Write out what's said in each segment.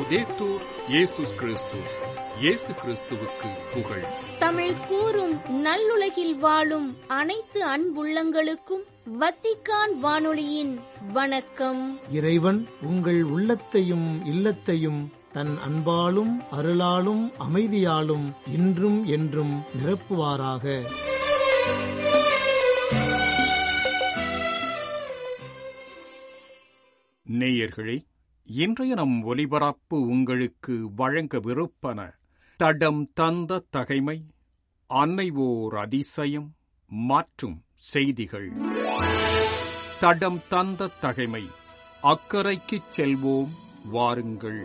லவ்தேத்தூர் இயேசுஸ் கிறிஸ்துஸ் இயேசு கிறிஸ்துவுக்கு புகழ் தமிழ் கூறும் நல்லுலகில் வாழும் அனைத்து அன்புள்ளங்களுக்கும் வத்திக்கான் வானொலியின் வணக்கம் இறைவன் உங்கள் உள்ளத்தையும் இல்லத்தையும் தன் அன்பாலும் அருளாலும் அமைதியாலும் இன்றும் என்றும் நிரப்புவாராக நேயர்களே இன்றைய நம் ஒலிபரப்பு உங்களுக்கு வழங்கவிருப்பன தடம் தந்த தகைமை அன்னை ஓர் அதிசயம் மற்றும் செய்திகள் தடம் தந்த தகைமை அக்கறைக்குச் செல்வோம் வாருங்கள்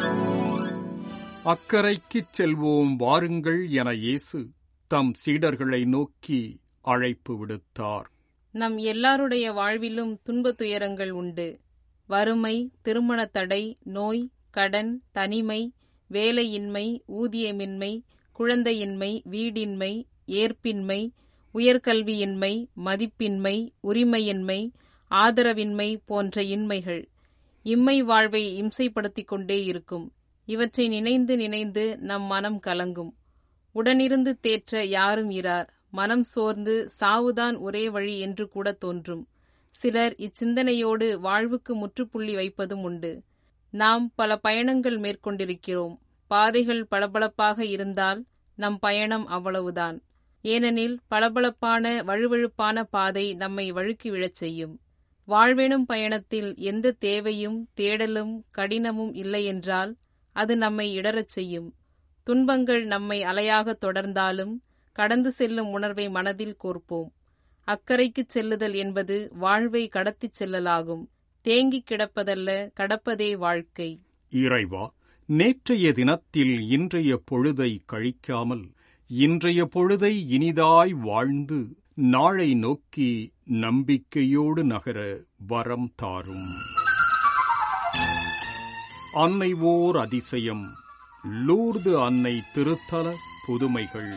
அக்கறைக்குச் செல்வோம் வாருங்கள் என இயேசு தம் சீடர்களை நோக்கி அழைப்பு விடுத்தார் நம் எல்லாருடைய வாழ்விலும் துன்பத் துயரங்கள் உண்டு வறுமை திருமணத் தடை நோய் கடன் தனிமை வேலையின்மை ஊதியமின்மை குழந்தையின்மை வீடின்மை ஏற்பின்மை உயர்கல்வியின்மை மதிப்பின்மை உரிமையின்மை ஆதரவின்மை போன்ற இன்மைகள் இம்மை வாழ்வை இம்சைப்படுத்திக் கொண்டே இருக்கும் இவற்றை நினைந்து நினைந்து நம் மனம் கலங்கும் உடனிருந்து தேற்ற யாரும் இரார் மனம் சோர்ந்து சாவுதான் ஒரே வழி என்று கூட தோன்றும் சிலர் இச்சிந்தனையோடு வாழ்வுக்கு முற்றுப்புள்ளி வைப்பதும் உண்டு நாம் பல பயணங்கள் மேற்கொண்டிருக்கிறோம் பாதைகள் பளபளப்பாக இருந்தால் நம் பயணம் அவ்வளவுதான் ஏனெனில் பளபளப்பான வழுவழுப்பான பாதை நம்மை வழுக்கி விழச் செய்யும் வாழ்வெனும் பயணத்தில் எந்த தேவையும் தேடலும் கடினமும் இல்லையென்றால் அது நம்மை இடறச் செய்யும் துன்பங்கள் நம்மை அலையாக தொடர்ந்தாலும் கடந்து செல்லும் உணர்வை மனதில் கோர்ப்போம் அக்கறைக்குச் செல்லுதல் என்பது வாழ்வை கடத்திச் செல்லலாகும் தேங்கிக் கிடப்பதல்ல கடப்பதே வாழ்க்கை இறைவா நேற்றைய தினத்தில் இன்றைய பொழுதை கழிக்காமல் இன்றைய பொழுதை இனிதாய் வாழ்ந்து நாளை நோக்கி நம்பிக்கையோடு நகர வரம் தாரும் அன்னை ஓர் அதிசயம் லூர்து அன்னை திருத்தல புதுமைகள்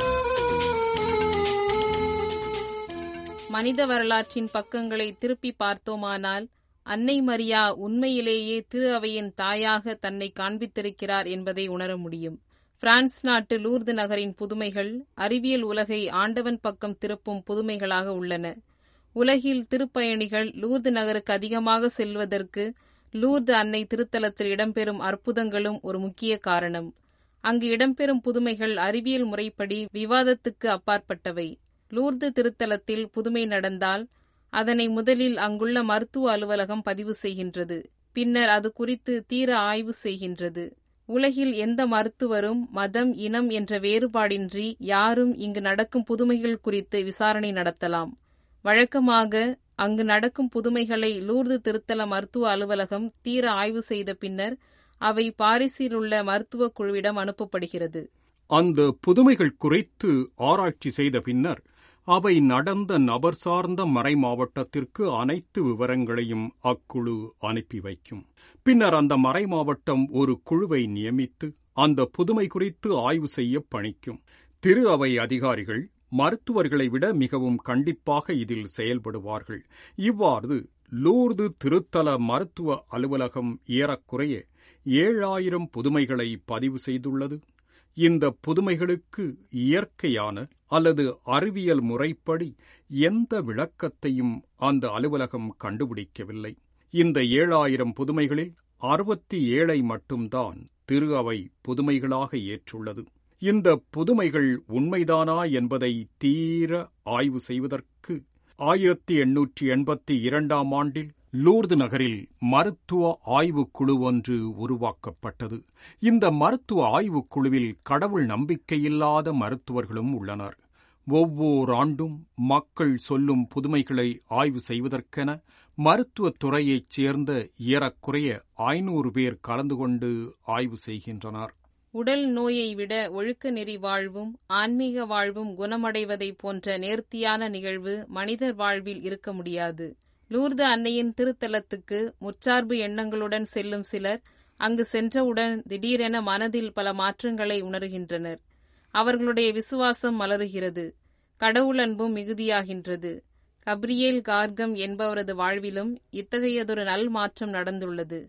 மனித வரலாற்றின் பக்கங்களை திருப்பி பார்த்தோமானால் அன்னை மரியா உண்மையிலேயே திரு அவையின் தாயாக தன்னை காண்பித்திருக்கிறார் என்பதை உணர முடியும் பிரான்ஸ் நாட்டு லூர்து நகரின் புதுமைகள் அறிவியல் உலகை ஆண்டவன் பக்கம் திருப்பும் புதுமைகளாக உள்ளன உலகில் திருப்பயணிகள் லூர்து நகருக்கு அதிகமாக செல்வதற்கு லூர்து அன்னை திருத்தலத்தில் இடம்பெறும் அற்புதங்களும் ஒரு முக்கிய காரணம் அங்கு இடம்பெறும் புதுமைகள் அறிவியல் முறைப்படி விவாதத்துக்கு அப்பாற்பட்டவை லூர்து திருத்தலத்தில் புதுமை நடந்தால் அதனை முதலில் அங்குள்ள மருத்துவ அலுவலகம் பதிவு செய்கின்றது பின்னர் அது குறித்து தீர ஆய்வு செய்கின்றது உலகில் எந்த மருத்துவரும் மதம் இனம் என்ற வேறுபாடின்றி யாரும் இங்கு நடக்கும் புதுமைகள் குறித்து விசாரணை நடத்தலாம் வழக்கமாக அங்கு நடக்கும் புதுமைகளை லூர்து திருத்தல மருத்துவ அலுவலகம் தீர ஆய்வு செய்த பின்னர் அவை பாரிஸில் உள்ள மருத்துவக் குழுவிடம் அனுப்பப்படுகிறது அந்த புதுமைகள் குறித்து ஆராய்ச்சி செய்த பின்னர் அவை நடந்த நபர் சார்ந்த மறைமாவட்டத்திற்கு அனைத்து விவரங்களையும் அக்குழு அனுப்பி வைக்கும் பின்னர் அந்த மறைமாவட்டம் ஒரு குழுவை நியமித்து அந்த புதுமை குறித்து ஆய்வு செய்ய பணிக்கும் திரு அவை அதிகாரிகள் மருத்துவர்களை விட மிகவும் கண்டிப்பாக இதில் செயல்படுவார்கள் இவ்வாறு லூர்து திருத்தல மருத்துவ அலுவலகம் ஏறக்குறைய ஏழாயிரம் புதுமைகளை பதிவு செய்துள்ளது இந்த புதுமைகளுக்கு இயற்கையான அல்லது அறிவியல் முறைப்படி எந்த விளக்கத்தையும் அந்த அலுவலகம் கண்டுபிடிக்கவில்லை இந்த ஏழாயிரம் புதுமைகளில் அறுபத்தி ஏழை மட்டும்தான் திரு அவை புதுமைகளாக ஏற்றுள்ளது இந்த புதுமைகள் உண்மைதானா என்பதை தீர ஆய்வு செய்வதற்கு ஆயிரத்தி எண்ணூற்றி எண்பத்தி இரண்டாம் ஆண்டில் லூர்து நகரில் மருத்துவ ஆய்வுக் குழு ஒன்று உருவாக்கப்பட்டது இந்த மருத்துவ ஆய்வுக் குழுவில் கடவுள் நம்பிக்கையில்லாத மருத்துவர்களும் உள்ளனர் ஒவ்வொரு ஆண்டும் மக்கள் சொல்லும் புதுமைகளை ஆய்வு செய்வதற்கென மருத்துவத் துறையைச் சேர்ந்த ஏறக்குறைய ஐநூறு பேர் கலந்து கொண்டு ஆய்வு செய்கின்றனர் உடல் நோயை விட ஒழுக்க நெறி வாழ்வும் ஆன்மீக வாழ்வும் குணமடைவதை போன்ற நேர்த்தியான நிகழ்வு மனிதர் வாழ்வில் இருக்க முடியாது லூர்து அன்னையின் திருத்தலத்துக்கு முற்சார்பு எண்ணங்களுடன் செல்லும் சிலர் அங்கு சென்றவுடன் திடீரென மனதில் பல மாற்றங்களை உணர்கின்றனர் அவர்களுடைய விசுவாசம் மலருகிறது கடவுளன்பும் மிகுதியாகின்றது கப்ரியேல் கார்கம் என்பவரது வாழ்விலும் இத்தகையதொரு நல் மாற்றம் நடந்துள்ளது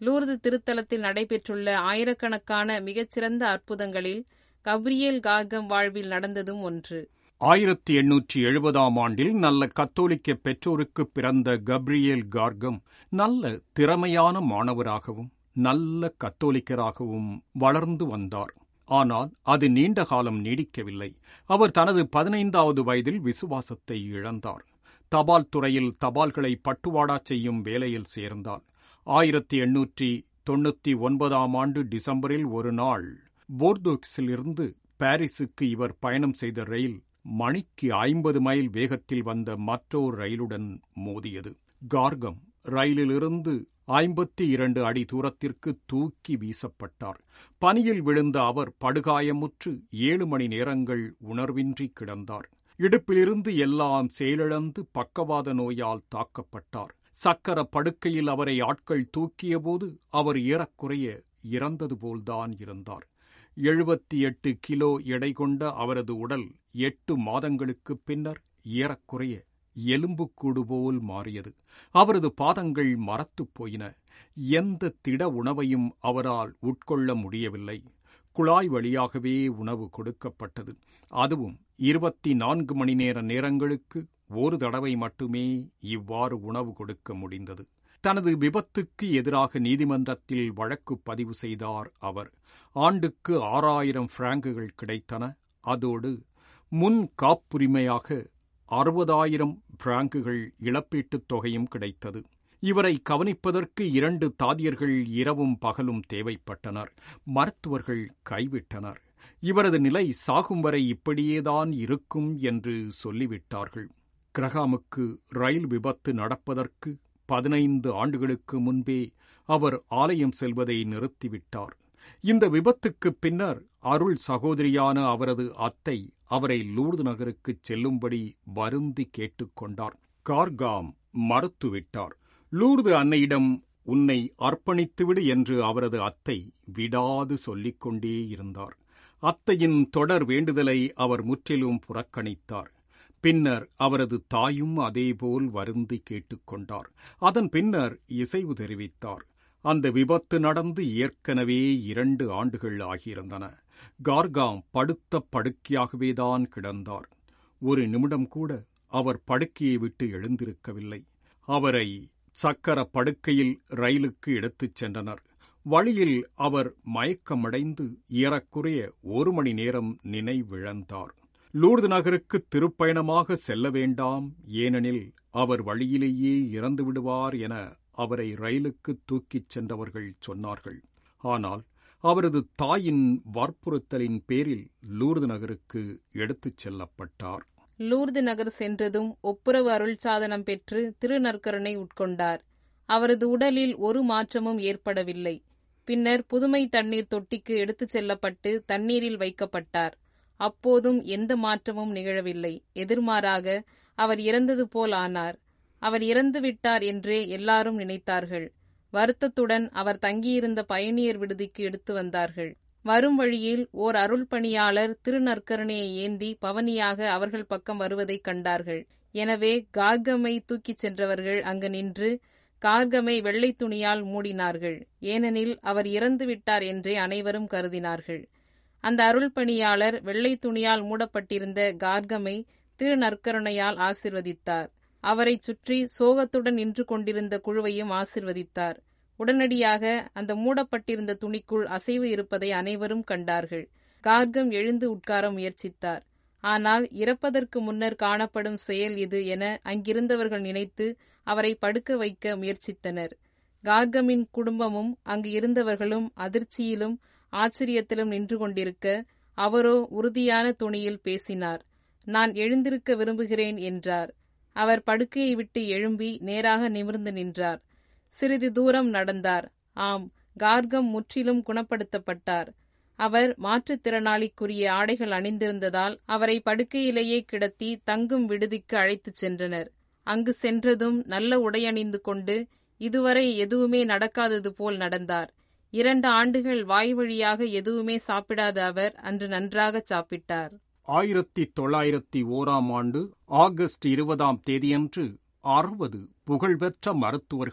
லூர்து திருத்தலத்தில் நடைபெற்றுள்ள ஆயிரக்கணக்கான மிகச்சிறந்த அற்புதங்களில் கப்ரியேல் கார்கம் வாழ்வில் நடந்ததும் ஒன்று ஆயிரத்தி எண்ணூற்றி எழுபதாம் ஆண்டில் நல்ல கத்தோலிக்க பெற்றோருக்கு பிறந்த கப்ரியேல் கார்கம் நல்ல திறமையான மாணவராகவும் நல்ல கத்தோலிக்கராகவும் வளர்ந்து வந்தார் ஆனால் அது நீண்ட காலம் நீடிக்கவில்லை அவர் தனது பதினைந்தாவது வயதில் விசுவாசத்தை இழந்தார் தபால் துறையில் தபால்களை பட்டுவாடா செய்யும் வேலையில் சேர்ந்தார் ஆயிரத்தி எண்ணூற்றி தொண்ணூத்தி ஒன்பதாம் ஆண்டு டிசம்பரில் ஒரு நாள் போர்தோக்ஸிலிருந்து பாரிஸுக்கு இவர் பயணம் செய்த ரயில் மணிக்கு ஐம்பது மைல் வேகத்தில் வந்த மற்றொரு ரயிலுடன் மோதியது கார்கம் ரயிலிலிருந்து ஐம்பத்தி இரண்டு அடி தூரத்திற்கு தூக்கி வீசப்பட்டார் பனியில் விழுந்த அவர் படுகாயமுற்று ஏழு மணி நேரங்கள் உணர்வின்றி கிடந்தார் இடுப்பிலிருந்து எல்லாம் செயலிழந்து பக்கவாத நோயால் தாக்கப்பட்டார் சக்கர படுக்கையில் அவரை ஆட்கள் தூக்கியபோது அவர் ஏறக்குறைய இறந்தது போல்தான் இருந்தார் எழுபத்தி எட்டு கிலோ எடை கொண்ட அவரது உடல் எட்டு மாதங்களுக்குப் பின்னர் ஏறக்குறைய எலும்புக்கூடு போல் மாறியது அவரது பாதங்கள் மரத்துப் போயின எந்த திட உணவையும் அவரால் உட்கொள்ள முடியவில்லை குழாய் வழியாகவே உணவு கொடுக்கப்பட்டது அதுவும் இருபத்தி நான்கு மணி நேர நேரங்களுக்கு ஒரு தடவை மட்டுமே இவ்வாறு உணவு கொடுக்க முடிந்தது தனது விபத்துக்கு எதிராக நீதிமன்றத்தில் வழக்கு பதிவு செய்தார் அவர் ஆண்டுக்கு ஆறாயிரம் பிராங்குகள் கிடைத்தன அதோடு முன் காப்புரிமையாக அறுபதாயிரம் பிராங்குகள் இழப்பீட்டுத் தொகையும் கிடைத்தது இவரை கவனிப்பதற்கு இரண்டு தாதியர்கள் இரவும் பகலும் தேவைப்பட்டனர் மருத்துவர்கள் கைவிட்டனர் இவரது நிலை சாகும் வரை இப்படியேதான் இருக்கும் என்று சொல்லிவிட்டார்கள் கிரகாமுக்கு ரயில் விபத்து நடப்பதற்கு பதினைந்து ஆண்டுகளுக்கு முன்பே அவர் ஆலயம் செல்வதை நிறுத்திவிட்டார் இந்த விபத்துக்குப் பின்னர் அருள் சகோதரியான அவரது அத்தை அவரை லூர்து நகருக்குச் செல்லும்படி வருந்தி கேட்டுக்கொண்டார் கார்காம் மறுத்துவிட்டார் லூர்து அன்னையிடம் உன்னை அர்ப்பணித்துவிடு என்று அவரது அத்தை விடாது சொல்லிக் கொண்டே இருந்தார் அத்தையின் தொடர் வேண்டுதலை அவர் முற்றிலும் புறக்கணித்தார் பின்னர் அவரது தாயும் அதேபோல் வருந்தி கேட்டுக்கொண்டார் அதன் பின்னர் இசைவு தெரிவித்தார் அந்த விபத்து நடந்து ஏற்கனவே இரண்டு ஆண்டுகள் ஆகியிருந்தன கார்காம் படுத்த படுக்கையாகவேதான் கிடந்தார் ஒரு நிமிடம் கூட அவர் படுக்கையை விட்டு எழுந்திருக்கவில்லை அவரை சக்கர படுக்கையில் ரயிலுக்கு எடுத்துச் சென்றனர் வழியில் அவர் மயக்கமடைந்து ஏறக்குறைய ஒரு மணி நேரம் நினைவிழந்தார் லூர்து நகருக்கு திருப்பயணமாக செல்ல வேண்டாம் ஏனெனில் அவர் வழியிலேயே இறந்து விடுவார் என அவரை ரயிலுக்கு தூக்கிச் சென்றவர்கள் சொன்னார்கள் ஆனால் அவரது தாயின் வற்புறுத்தலின் பேரில் லூர்து நகருக்கு எடுத்துச் செல்லப்பட்டார் லூர்து நகர் சென்றதும் ஒப்புரவு அருள் சாதனம் பெற்று திருநற்கரனை உட்கொண்டார் அவரது உடலில் ஒரு மாற்றமும் ஏற்படவில்லை பின்னர் புதுமை தண்ணீர் தொட்டிக்கு எடுத்துச் செல்லப்பட்டு தண்ணீரில் வைக்கப்பட்டார் அப்போதும் எந்த மாற்றமும் நிகழவில்லை எதிர்மாறாக அவர் இறந்தது போல் ஆனார் அவர் இறந்து விட்டார் என்றே எல்லாரும் நினைத்தார்கள் வருத்தத்துடன் அவர் தங்கியிருந்த பயணியர் விடுதிக்கு எடுத்து வந்தார்கள் வரும் வழியில் ஓர் அருள் பணியாளர் திருநற்கருணையை ஏந்தி பவனியாக அவர்கள் பக்கம் வருவதைக் கண்டார்கள் எனவே கார்கமை தூக்கிச் சென்றவர்கள் அங்கு நின்று கார்கமை வெள்ளை துணியால் மூடினார்கள் ஏனெனில் அவர் இறந்து விட்டார் என்றே அனைவரும் கருதினார்கள் அந்த அருள் பணியாளர் வெள்ளை துணியால் மூடப்பட்டிருந்த கார்கமை திரு நற்கருணையால் ஆசிர்வதித்தார் அவரைச் சுற்றி சோகத்துடன் நின்று கொண்டிருந்த குழுவையும் ஆசிர்வதித்தார் உடனடியாக அந்த மூடப்பட்டிருந்த துணிக்குள் அசைவு இருப்பதை அனைவரும் கண்டார்கள் கார்கம் எழுந்து உட்கார முயற்சித்தார் ஆனால் இறப்பதற்கு முன்னர் காணப்படும் செயல் இது என அங்கிருந்தவர்கள் நினைத்து அவரை படுக்க வைக்க முயற்சித்தனர் கார்கமின் குடும்பமும் அங்கு இருந்தவர்களும் அதிர்ச்சியிலும் ஆச்சரியத்திலும் நின்று கொண்டிருக்க அவரோ உறுதியான துணியில் பேசினார் நான் எழுந்திருக்க விரும்புகிறேன் என்றார் அவர் படுக்கையை விட்டு எழும்பி நேராக நிமிர்ந்து நின்றார் சிறிது தூரம் நடந்தார் ஆம் கார்கம் முற்றிலும் குணப்படுத்தப்பட்டார் அவர் மாற்றுத்திறனாளிக்குரிய ஆடைகள் அணிந்திருந்ததால் அவரை படுக்கையிலேயே கிடத்தி தங்கும் விடுதிக்கு அழைத்துச் சென்றனர் அங்கு சென்றதும் நல்ல உடையணிந்து கொண்டு இதுவரை எதுவுமே நடக்காதது போல் நடந்தார் இரண்டு ஆண்டுகள் வாய் வழியாக எதுவுமே சாப்பிடாத அவர் அன்று நன்றாக சாப்பிட்டார் ஆயிரத்தி தொள்ளாயிரத்தி ஓராம் ஆண்டு ஆகஸ்ட் இருபதாம் தேதியன்று அறுபது புகழ்பெற்ற மருத்துவர்கள்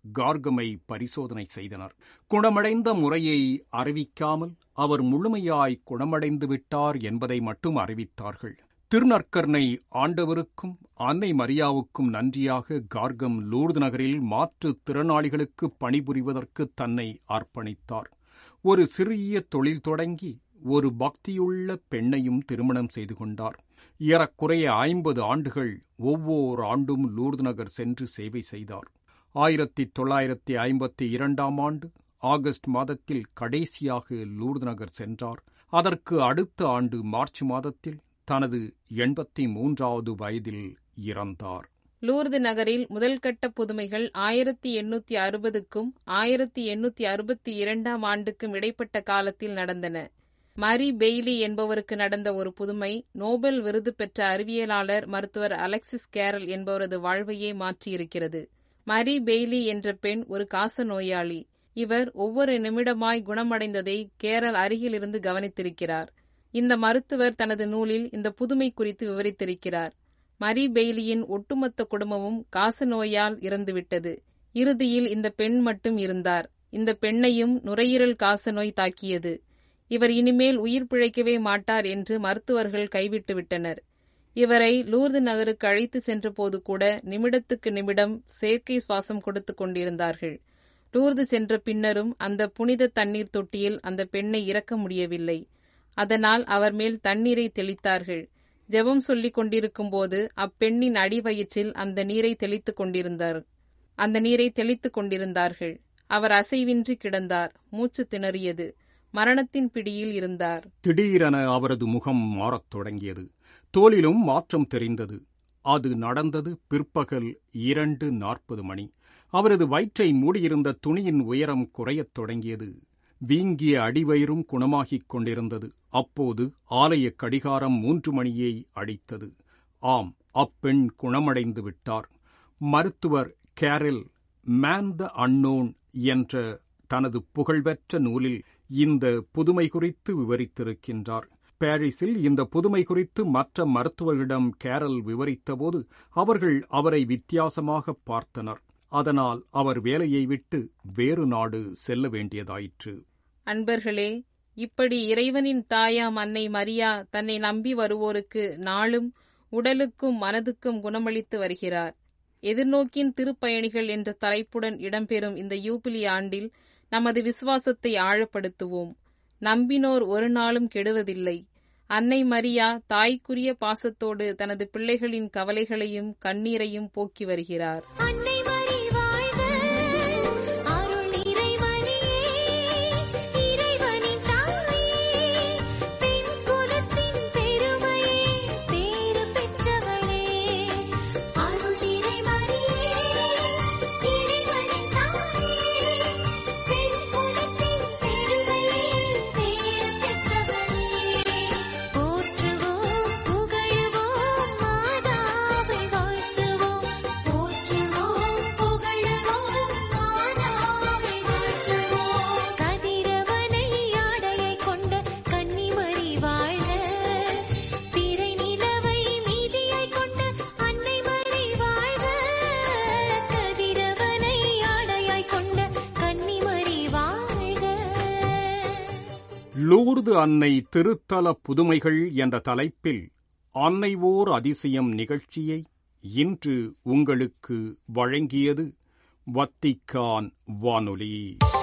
கார்கமை பரிசோதனை செய்தனர் குணமடைந்த முறையை அறிவிக்காமல் அவர் முழுமையாய் குணமடைந்து விட்டார் என்பதை மட்டும் அறிவித்தார்கள் திருநற்கர்ணை ஆண்டவருக்கும் அன்னை மரியாவுக்கும் நன்றியாக கார்கம் லூர்து நகரில் மாற்றுத் திறனாளிகளுக்கு பணிபுரிவதற்கு தன்னை அர்ப்பணித்தார் ஒரு சிறிய தொழில் தொடங்கி ஒரு பக்தியுள்ள பெண்ணையும் திருமணம் செய்து கொண்டார் ஏறக்குறைய ஐம்பது ஆண்டுகள் ஒவ்வொரு ஆண்டும் லூர்து நகர் சென்று சேவை செய்தார் ஆயிரத்தி தொள்ளாயிரத்தி ஐம்பத்தி இரண்டாம் ஆண்டு ஆகஸ்ட் மாதத்தில் கடைசியாக லூர்து நகர் சென்றார் அதற்கு அடுத்த ஆண்டு மார்ச் மாதத்தில் தனது எண்பத்தி மூன்றாவது வயதில் இறந்தார் லூர்து நகரில் முதல்கட்ட புதுமைகள் ஆயிரத்தி எண்ணூத்தி அறுபதுக்கும் ஆயிரத்தி எண்ணூத்தி அறுபத்தி இரண்டாம் ஆண்டுக்கும் இடைப்பட்ட காலத்தில் நடந்தன மரி பெய்லி என்பவருக்கு நடந்த ஒரு புதுமை நோபல் விருது பெற்ற அறிவியலாளர் மருத்துவர் அலெக்சிஸ் கேரல் என்பவரது வாழ்வையே மாற்றியிருக்கிறது மரி பெய்லி என்ற பெண் ஒரு காச நோயாளி இவர் ஒவ்வொரு நிமிடமாய் குணமடைந்ததை கேரல் அருகிலிருந்து கவனித்திருக்கிறார் இந்த மருத்துவர் தனது நூலில் இந்த புதுமை குறித்து விவரித்திருக்கிறார் மரி பெய்லியின் ஒட்டுமொத்த குடும்பமும் காச நோயால் இறந்துவிட்டது இறுதியில் இந்த பெண் மட்டும் இருந்தார் இந்த பெண்ணையும் நுரையீரல் காச நோய் தாக்கியது இவர் இனிமேல் உயிர் பிழைக்கவே மாட்டார் என்று மருத்துவர்கள் கைவிட்டு விட்டனர் இவரை லூர்து நகருக்கு அழைத்து சென்றபோது கூட நிமிடத்துக்கு நிமிடம் செயற்கை சுவாசம் கொடுத்து கொண்டிருந்தார்கள் லூர்து சென்ற பின்னரும் அந்த புனித தண்ணீர் தொட்டியில் அந்த பெண்ணை இறக்க முடியவில்லை அதனால் அவர் மேல் தண்ணீரை தெளித்தார்கள் ஜெபம் சொல்லிக் கொண்டிருக்கும் போது அப்பெண்ணின் அடிவயிற்றில் அந்த நீரை தெளித்துக் கொண்டிருந்தார் அந்த நீரை தெளித்துக் கொண்டிருந்தார்கள் அவர் அசைவின்றி கிடந்தார் மூச்சு திணறியது மரணத்தின் பிடியில் இருந்தார் திடீரென அவரது முகம் மாறத் தொடங்கியது தோலிலும் மாற்றம் தெரிந்தது அது நடந்தது பிற்பகல் இரண்டு நாற்பது மணி அவரது வயிற்றை மூடியிருந்த துணியின் உயரம் குறையத் தொடங்கியது வீங்கிய அடிவயிறும் குணமாகிக் கொண்டிருந்தது அப்போது ஆலய கடிகாரம் மூன்று மணியை அடித்தது ஆம் அப்பெண் குணமடைந்து விட்டார் மருத்துவர் கேரல் மேன் த அன்னோன் என்ற தனது புகழ்பெற்ற நூலில் இந்த புதுமை குறித்து விவரித்திருக்கின்றார் பாரிஸில் இந்த புதுமை குறித்து மற்ற மருத்துவர்களிடம் கேரல் விவரித்தபோது அவர்கள் அவரை வித்தியாசமாக பார்த்தனர் அதனால் அவர் வேலையை விட்டு வேறு நாடு செல்ல வேண்டியதாயிற்று அன்பர்களே இப்படி இறைவனின் தாயாம் அன்னை மரியா தன்னை நம்பி வருவோருக்கு நாளும் உடலுக்கும் மனதுக்கும் குணமளித்து வருகிறார் எதிர்நோக்கின் திருப்பயணிகள் என்ற தலைப்புடன் இடம்பெறும் இந்த யூபிலி ஆண்டில் நமது விசுவாசத்தை ஆழப்படுத்துவோம் நம்பினோர் ஒரு நாளும் கெடுவதில்லை அன்னை மரியா தாய்க்குரிய பாசத்தோடு தனது பிள்ளைகளின் கவலைகளையும் கண்ணீரையும் போக்கி வருகிறார் அன்னை மரி வாழ்க அருள் இறைவனியே இறைவனின் தாயே பெண் குலத்தின் பெருமையே பேறு பெற்றவளே அருள் இறைவனியே இறைவனின் தாயே பெண் குலத்தின் பெருமையே பேறு பெற்றவளே போற்றுவோம் புகழுவோம் மாதாவை வாழ்த்துவோம் போற்றுவோம் புகழுவோம் மாதாவை வாழ்த்துவோம் கதிரவனை ஆடையை கொண்ட கன்னிமரி வாழ்க பிறை நிலவை மீதியை கொண்ட அன்னை மரி வாழ்க கதிரவனை ஆடையாய் கொண்ட கன்னிமரி வாழ்க லூர்து அன்னை திருத்தல புதுமைகள் என்ற தலைப்பில் அன்னைவோர் அதிசயம் நிகழ்ச்சியை இன்று உங்களுக்கு வழங்கியது வத்திக்கான் வானொலி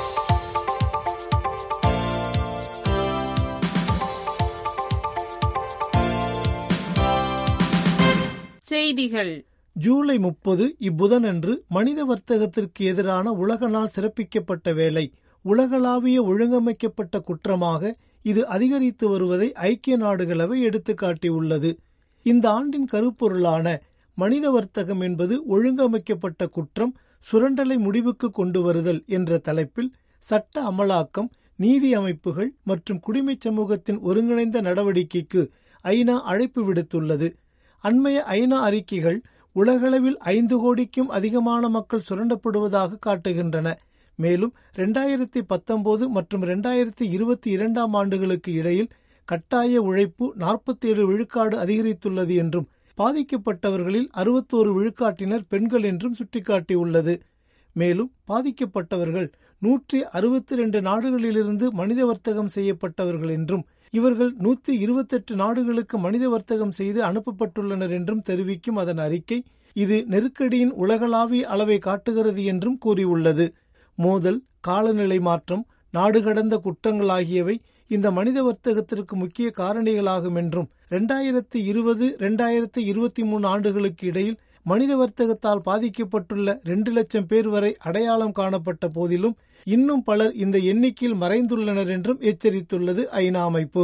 செய்திகள் ஜூலை முப்பது இப்புதனன்று மனித வர்த்தகத்திற்கு எதிரான உலக நாள் சிறப்பிக்கப்பட்ட வேளை உலகளாவிய ஒழுங்கமைக்கப்பட்ட குற்றமாக இது அதிகரித்து வருவதை ஐக்கிய நாடுகளவை எடுத்துக்காட்டியுள்ளது இந்த ஆண்டின் கருப்பொருளான மனித வர்த்தகம் என்பது ஒழுங்கமைக்கப்பட்ட குற்றம் சுரண்டலை முடிவுக்கு கொண்டு வருதல் என்ற தலைப்பில் சட்ட அமலாக்கம் நீதி அமைப்புகள் மற்றும் குடிமைச் சமூகத்தின் ஒருங்கிணைந்த நடவடிக்கைக்கு ஐநா அழைப்பு விடுத்துள்ளது அண்மைய ஐநா அறிக்கைகள் உலகளவில் ஐந்து கோடிக்கும் அதிகமான மக்கள் சுரண்டப்படுவதாக காட்டுகின்றன மேலும் இரண்டாயிரத்தி பத்தொன்பது மற்றும் இரண்டாயிரத்தி இருபத்தி இரண்டாம் ஆண்டுகளுக்கு இடையில் கட்டாய உழைப்பு நாற்பத்தேழு விழுக்காடு அதிகரித்துள்ளது என்றும் பாதிக்கப்பட்டவர்களில் அறுபத்தோரு விழுக்காட்டினர் பெண்கள் என்றும் சுட்டிக்காட்டியுள்ளது மேலும் பாதிக்கப்பட்டவர்கள் நூற்றி அறுபத்தி ரெண்டு நாடுகளிலிருந்து மனித வர்த்தகம் செய்யப்பட்டவர்கள் என்றும் இவர்கள் நூத்தி இருபத்தெட்டு நாடுகளுக்கு மனித வர்த்தகம் செய்து அனுப்பப்பட்டுள்ளனர் என்றும் தெரிவிக்கும் அதன் அறிக்கை இது நெருக்கடியின் உலகளாவிய அளவை காட்டுகிறது என்றும் கூறியுள்ளது மோதல் காலநிலை மாற்றம் நாடு கடந்த குற்றங்கள் ஆகியவை இந்த மனித வர்த்தகத்திற்கு முக்கிய காரணிகளாகும் என்றும் இரண்டாயிரத்தி இருபது இரண்டாயிரத்தி இருபத்தி மூணு ஆண்டுகளுக்கு இடையில் மனித வர்த்தகத்தால் பாதிக்கப்பட்டுள்ள இரண்டு லட்சம் பேர் வரை அடையாளம் காணப்பட்ட போதிலும் இன்னும் பலர் இந்த எண்ணிக்கையில் மறைந்துள்ளனர் என்றும் எச்சரித்துள்ளது ஐநா அமைப்பு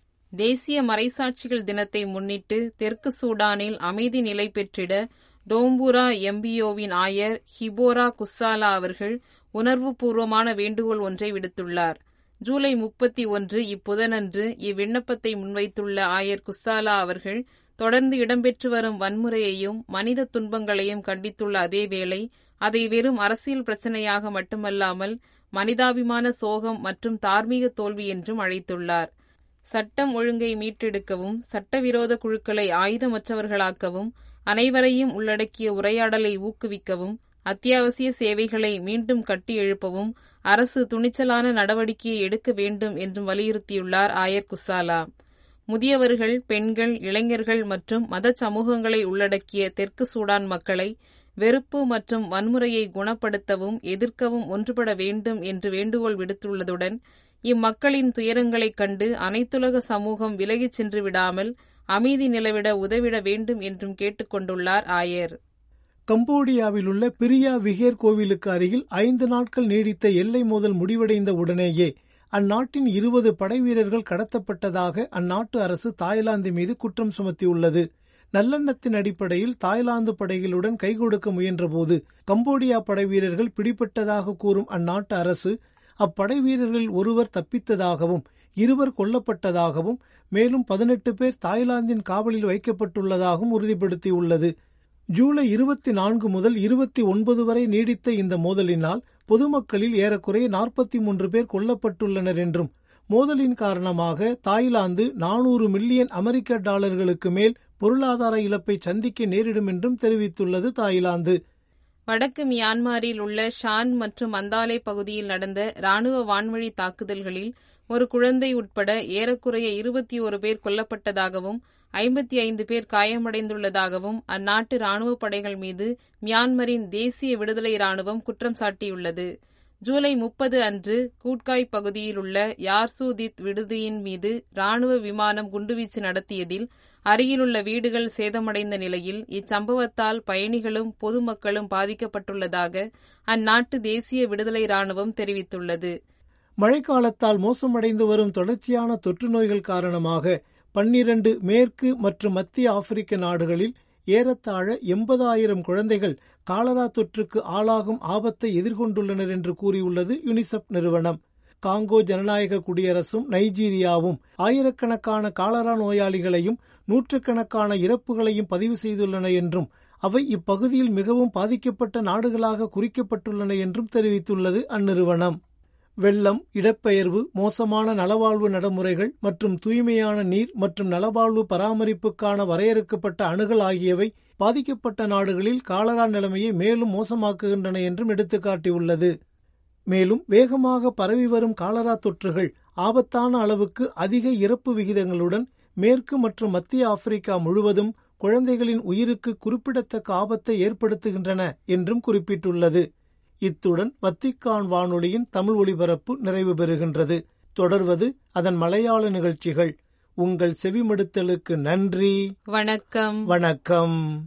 தேசிய மறைசாட்சிகள் தினத்தை முன்னிட்டு தெற்கு சூடானில் அமைதி நிலை பெற்றிட டோம்பூரா எம்பிஓவின் ஆயர் ஹிபோரா குசாலா அவர்கள் உணர்வுபூர்வமான வேண்டுகோள் ஒன்றை விடுத்துள்ளார் ஜூலை முப்பத்தி ஒன்று இப்புதனன்று இவ்விண்ணப்பத்தை முன்வைத்துள்ள ஆயர் குசாலா அவர்கள் தொடர்ந்து இடம்பெற்று வரும் வன்முறையையும் மனித துன்பங்களையும் கண்டித்துள்ள அதேவேளை அதை வெறும் அரசியல் பிரச்சனையாக மட்டுமல்லாமல் மனிதாபிமான சோகம் மற்றும் தார்மீக தோல்வி என்றும் அழைத்துள்ளார் சட்டம் ஒழுங்கை மீட்டெடுக்கவும் சட்டவிரோத குழுக்களை ஆயுதமற்றவர்களாக்கவும் அனைவரையும் உள்ளடக்கிய உரையாடலை ஊக்குவிக்கவும் அத்தியாவசிய சேவைகளை மீண்டும் கட்டி எழுப்பவும் அரசு துணிச்சலான நடவடிக்கையை எடுக்க வேண்டும் என்றும் வலியுறுத்தியுள்ளார் ஆயர் குசாலா முதியவர்கள் பெண்கள் இளைஞர்கள் மற்றும் மத சமூகங்களை உள்ளடக்கிய தெற்கு சூடான் மக்களை வெறுப்பு மற்றும் வன்முறையை குணப்படுத்தவும் எதிர்க்கவும் ஒன்றுபட வேண்டும் என்று வேண்டுகோள் விடுத்துள்ளதுடன் இம்மக்களின் துயரங்களைக் கண்டு அனைத்துலக சமூகம் விலகிச் சென்று விடாமல் அமைதி நிலவிட உதவிட வேண்டும் என்றும் கேட்டுக்கொண்டுள்ளார் ஆயர் கம்போடியாவில் உள்ள பிரியா விஹேர் கோவிலுக்கு அருகில் ஐந்து நாட்கள் நீடித்த எல்லை மோதல் முடிவடைந்த உடனேயே அந்நாட்டின் இருபது படைவீரர்கள் கடத்தப்பட்டதாக அந்நாட்டு அரசு தாய்லாந்து மீது குற்றம் சுமத்தியுள்ளது நல்லெண்ணத்தின் அடிப்படையில் தாய்லாந்து படைகளுடன் கைகொடுக்க முயன்றபோது கம்போடியா படைவீரர்கள் பிடிபட்டதாக கூறும் அந்நாட்டு அரசு அப்படை வீரர்களில் ஒருவர் தப்பித்ததாகவும் இருவர் கொல்லப்பட்டதாகவும் மேலும் பதினெட்டு பேர் தாய்லாந்தின் காவலில் வைக்கப்பட்டுள்ளதாகவும் உறுதிப்படுத்தியுள்ளது ஜூலை இருபத்தி நான்கு முதல் இருபத்தி ஒன்பது வரை நீடித்த இந்த மோதலினால் பொதுமக்களில் ஏறக்குறைய நாற்பத்தி மூன்று பேர் கொல்லப்பட்டுள்ளனர் என்றும் மோதலின் காரணமாக தாய்லாந்து நானூறு மில்லியன் அமெரிக்க டாலர்களுக்கு மேல் பொருளாதார இழப்பை சந்திக்க நேரிடும் என்றும் தெரிவித்துள்ளது தாய்லாந்து வடக்கு மியான்மரில் உள்ள ஷான் மற்றும் மந்தாலே பகுதியில் நடந்த ராணுவ வான்வழி தாக்குதல்களில் ஒரு குழந்தை உட்பட ஏறக்குறைய இருபத்தி ஒரு பேர் கொல்லப்பட்டதாகவும் ஐம்பத்தி ஐந்து பேர் காயமடைந்துள்ளதாகவும் அந்நாட்டு ராணுவ படைகள் மீது மியான்மரின் தேசிய விடுதலை ராணுவம் குற்றம் சாட்டியுள்ளது ஜூலை முப்பது அன்று கூட்காய் பகுதியில் உள்ள யார்சூதித் விடுதியின் மீது ராணுவ விமானம் குண்டுவீச்சு நடத்தியதில் அருகிலுள்ள வீடுகள் சேதமடைந்த நிலையில் இச்சம்பவத்தால் பயணிகளும் பொதுமக்களும் பாதிக்கப்பட்டுள்ளதாக அந்நாட்டு தேசிய விடுதலை ராணுவம் தெரிவித்துள்ளது மழைக்காலத்தால் மோசமடைந்து வரும் தொடர்ச்சியான தொற்று நோய்கள் காரணமாக பன்னிரண்டு மேற்கு மற்றும் மத்திய ஆப்பிரிக்க நாடுகளில் ஏறத்தாழ எண்பதாயிரம் குழந்தைகள் காலரா தொற்றுக்கு ஆளாகும் ஆபத்தை எதிர்கொண்டுள்ளனர் என்று கூறியுள்ளது யுனிசெப் நிறுவனம் காங்கோ ஜனநாயக குடியரசும் நைஜீரியாவும் ஆயிரக்கணக்கான காலரா நோயாளிகளையும் நூற்றுக்கணக்கான இறப்புகளையும் பதிவு செய்துள்ளன என்றும் அவை இப்பகுதியில் மிகவும் பாதிக்கப்பட்ட நாடுகளாக குறிக்கப்பட்டுள்ளன என்றும் தெரிவித்துள்ளது அந்நிறுவனம் வெள்ளம் இடப்பெயர்வு மோசமான நலவாழ்வு நடைமுறைகள் மற்றும் தூய்மையான நீர் மற்றும் நலவாழ்வு பராமரிப்புக்கான வரையறுக்கப்பட்ட அணுகல் ஆகியவை பாதிக்கப்பட்ட நாடுகளில் காலரா நிலைமையை மேலும் மோசமாக்குகின்றன என்றும் எடுத்துக்காட்டியுள்ளது மேலும் வேகமாக பரவி வரும் காலரா தொற்றுகள் ஆபத்தான அளவுக்கு அதிக இறப்பு விகிதங்களுடன் மேற்கு மற்றும் மத்திய ஆப்பிரிக்கா முழுவதும் குழந்தைகளின் உயிருக்கு குறிப்பிடத்தக்க ஆபத்தை ஏற்படுத்துகின்றன என்றும் குறிப்பிட்டுள்ளது இத்துடன் வத்திக்கான் வானொலியின் தமிழ் ஒலிபரப்பு நிறைவு பெறுகின்றது தொடர்வது அதன் மலையாள நிகழ்ச்சிகள் உங்கள் செவிமடுத்தலுக்கு நன்றி வணக்கம் வணக்கம்